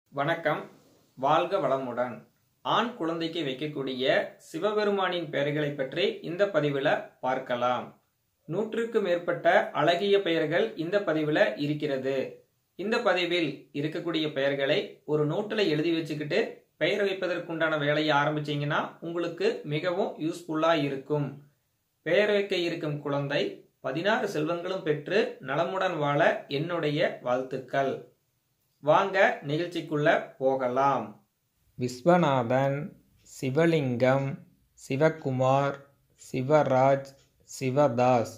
வணக்கம் வாழ்க வளமுடன் ஆண் குழந்தைக்கு வைக்கக்கூடிய சிவபெருமானின் பெயர்களை பற்றி இந்த பதிவில் பார்க்கலாம் நூற்றுக்கு மேற்பட்ட அழகிய பெயர்கள் இந்த பதிவில் இருக்கிறது இந்த பதிவில் இருக்கக்கூடிய பெயர்களை ஒரு நோட்டில் எழுதி வச்சுக்கிட்டு பெயர் வைப்பதற்குண்டான வேலையை ஆரம்பிச்சீங்கன்னா உங்களுக்கு மிகவும் யூஸ்ஃபுல்லாக இருக்கும் பெயர் வைக்க இருக்கும் குழந்தை பதினாறு செல்வங்களும் பெற்று நலமுடன் வாழ என்னுடைய வாழ்த்துக்கள் வாங்க நிகழ்ச்சிக்குள்ள போகலாம் விஸ்வநாதன் சிவலிங்கம் சிவகுமார் சிவராஜ் சிவதாஸ்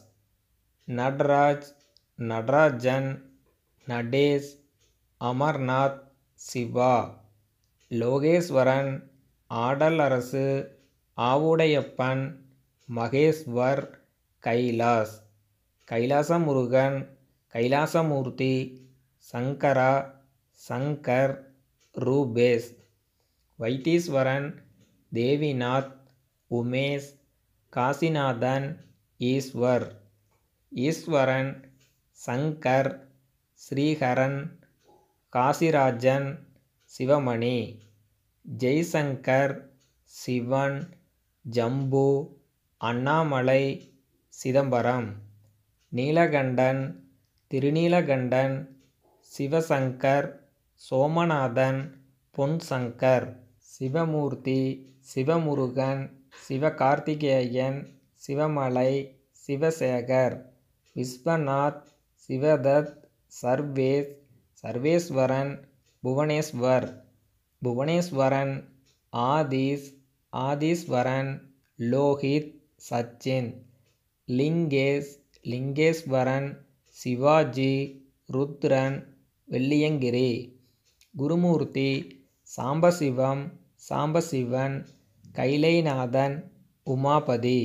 நட்ராஜ் நடராஜன் நடேஷ் அமர்நாத் சிவா லோகேஸ்வரன் ஆடல் அரசு ஆவுடையப்பன் மகேஸ்வர் கைலாஸ் கைலாசமுருகன் கைலாசமூர்த்தி சங்கரா சங்கர் ரூபேஸ் வைத்தீஸ்வரன் தேவிநாத் உமேஷ் காசிநாதன் ஈஸ்வர் ஈஸ்வரன் சங்கர் ஸ்ரீஹரன் காசிராஜன் சிவமணி ஜெய்சங்கர் சிவன் ஜம்பு அண்ணாமலை சிதம்பரம் நீலகண்டன் திருநீலகண்டன் சிவசங்கர் சோமநாதன் பொன்சங்கர் சிவமூர்த்தி சிவமுருகன் சிவகார்த்திகேயன் சிவமலை சிவசேகர் விஸ்வநாத் சிவதத் சர்வேஸ் சர்வேஸ்வரன் புவனேஸ்வர் புவனேஸ்வரன் ஆதீஸ் ஆதீஸ்வரன் லோஹித் சச்சின் லிங்கேஷ் லிங்கேஸ்வரன் சிவாஜி ருத்ரன் வெள்ளியங்கிரி குருமூர்த்தி சாம்பசிவம் சாம்பசிவன் கைலைநாதன் உமாபதி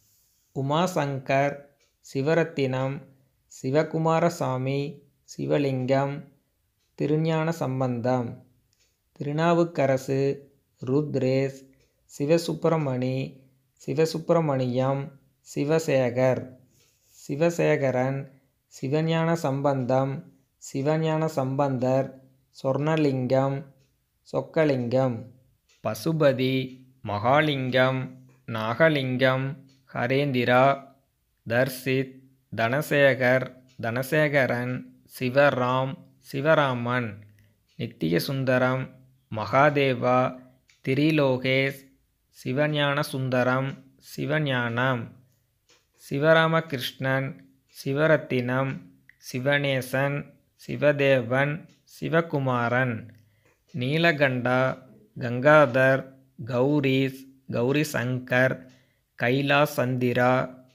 உமாசங்கர் சிவரத்தினம் சிவகுமாரசாமி சிவலிங்கம் திருஞான சம்பந்தம் திருநாவுக்கரசு ருத்ரேஷ் சிவசுப்பிரமணி சிவசுப்பிரமணியம் சிவசேகர் சிவசேகரன் சிவஞான சம்பந்தம் சிவஞான சம்பந்தர் சொர்ணலிங்கம் சொக்கலிங்கம் பசுபதி மகாலிங்கம் நாகலிங்கம் ஹரேந்திரா தர்சித் தனசேகர் தனசேகரன் சிவராம் சிவராமன் நித்தியசுந்தரம் மகாதேவா திரிலோகேஷ் சிவஞான சுந்தரம் சிவஞானம் சிவராமகிருஷ்ணன் சிவரத்தினம் சிவநேசன் சிவதேவன் சிவகுமாரன் நீலகண்டா கங்காதர் கௌரீஸ் கௌரி சங்கர் கைலாஸ் சந்திரா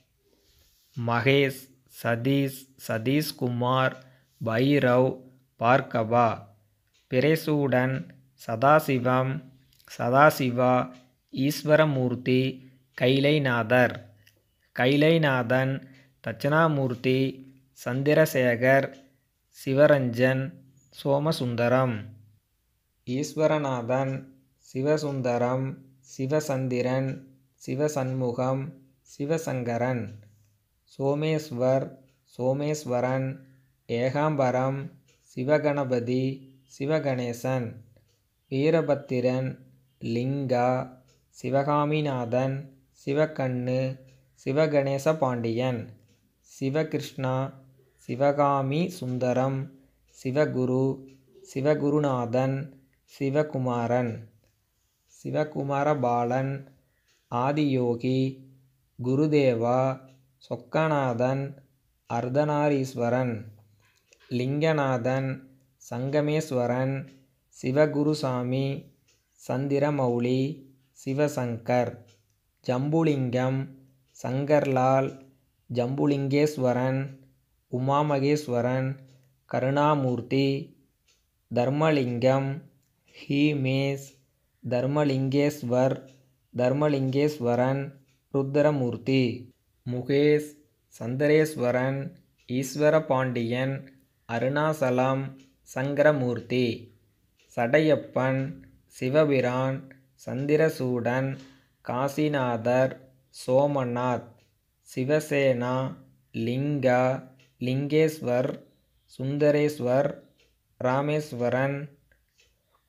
மகேஷ் சதீஷ் சதீஷ்குமார் பைரவ் பார்கவா பிரேசூடன் சதாசிவம் சதாசிவா ஈஸ்வரமூர்த்தி கைலைநாதர் கைலைநாதன் தட்சணாமூர்த்தி சந்திரசேகர் சிவரஞ்சன் சோமசுந்தரம் ஈஸ்வரநாதன் சிவசுந்தரம் சிவசந்திரன் சிவசண்முகம் சிவசங்கரன் சோமேஸ்வர் சோமேஸ்வரன் ஏகாம்பரம் சிவகணபதி சிவகணேசன் வீரபத்திரன் லிங்கா சிவகாமிநாதன் சிவகண்ணு சிவகணேச பாண்டியன் சிவகிருஷ்ணா சிவகாமி சுந்தரம் சிவகுரு சிவகுருநாதன் சிவகுமாரன் சிவகுமாரபாலன் ஆதியோகி குருதேவா சொக்கநாதன் அர்த்தநாரீஸ்வரன் லிங்கநாதன் சங்கமேஸ்வரன் சிவகுருசாமி சந்திரமௌலி சிவசங்கர் ஜம்புலிங்கம் சங்கர்லால் ஜம்புலிங்கேஸ்வரன் உமாமகேஸ்வரன் கருணாமூர்த்தி தர்மலிங்கம் ஹீமேஷ் தர்மலிங்கேஸ்வர் தர்மலிங்கேஸ்வரன் ருத்ரமூர்த்தி முகேஷ் சந்தரேஸ்வரன் ஈஸ்வரபாண்டியன் அருணாசலம் சங்கரமூர்த்தி சடையப்பன் சிவபிரான் சந்திரசூடன் காசிநாதர் சோமநாத் சிவசேனா லிங்கா லிங்கேஸ்வர் சுந்தரேஸ்வர் ராமேஸ்வரன்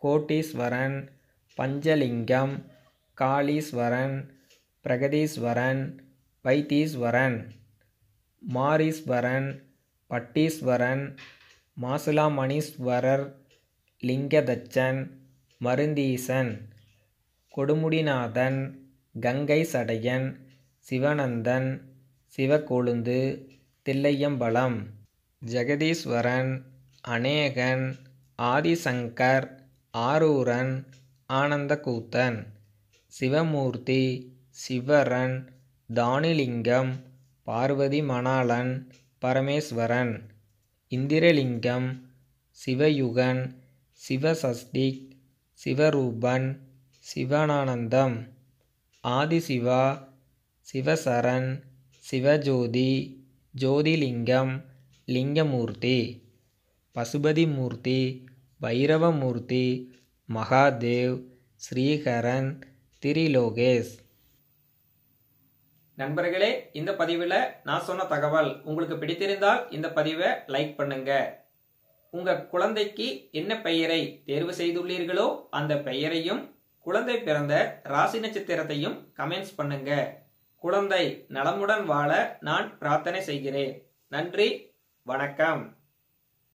கோட்டீஸ்வரன் பஞ்சலிங்கம் காளீஸ்வரன் பிரகதீஸ்வரன் வைத்தீஸ்வரன் மாரீஸ்வரன் பட்டீஸ்வரன் மாசுலாமணீஸ்வரர் லிங்கதச்சன் மருந்தீசன் கொடுமுடிநாதன் கங்கை சடையன் சிவனந்தன் சிவக்கொழுந்து தில்லையம்பலம் ஜெகதீஸ்வரன் அநேகன் ஆதிசங்கர் ஆரூரன் ஆனந்தக்கூத்தன் சிவமூர்த்தி சிவரன் தானிலிங்கம் பார்வதி மணாளன் பரமேஸ்வரன் இந்திரலிங்கம் சிவயுகன் சிவசஷ்டிக் சிவரூபன் சிவனானந்தம் ஆதிசிவா சிவசரண் சிவஜோதி ஜோதிலிங்கம் லிங்கமூர்த்தி பசுபதிமூர்த்தி பைரவமூர்த்தி மகாதேவ் ஸ்ரீகரன் திரிலோகேஷ் நண்பர்களே இந்த பதிவில் நான் சொன்ன தகவல் உங்களுக்கு பிடித்திருந்தால் இந்த பதிவை லைக் பண்ணுங்க உங்க குழந்தைக்கு என்ன பெயரை தேர்வு செய்துள்ளீர்களோ அந்த பெயரையும் குழந்தை பிறந்த ராசி நட்சத்திரத்தையும் கமெண்ட்ஸ் பண்ணுங்க குழந்தை நலமுடன் வாழ நான் பிரார்த்தனை செய்கிறேன் நன்றி வணக்கம்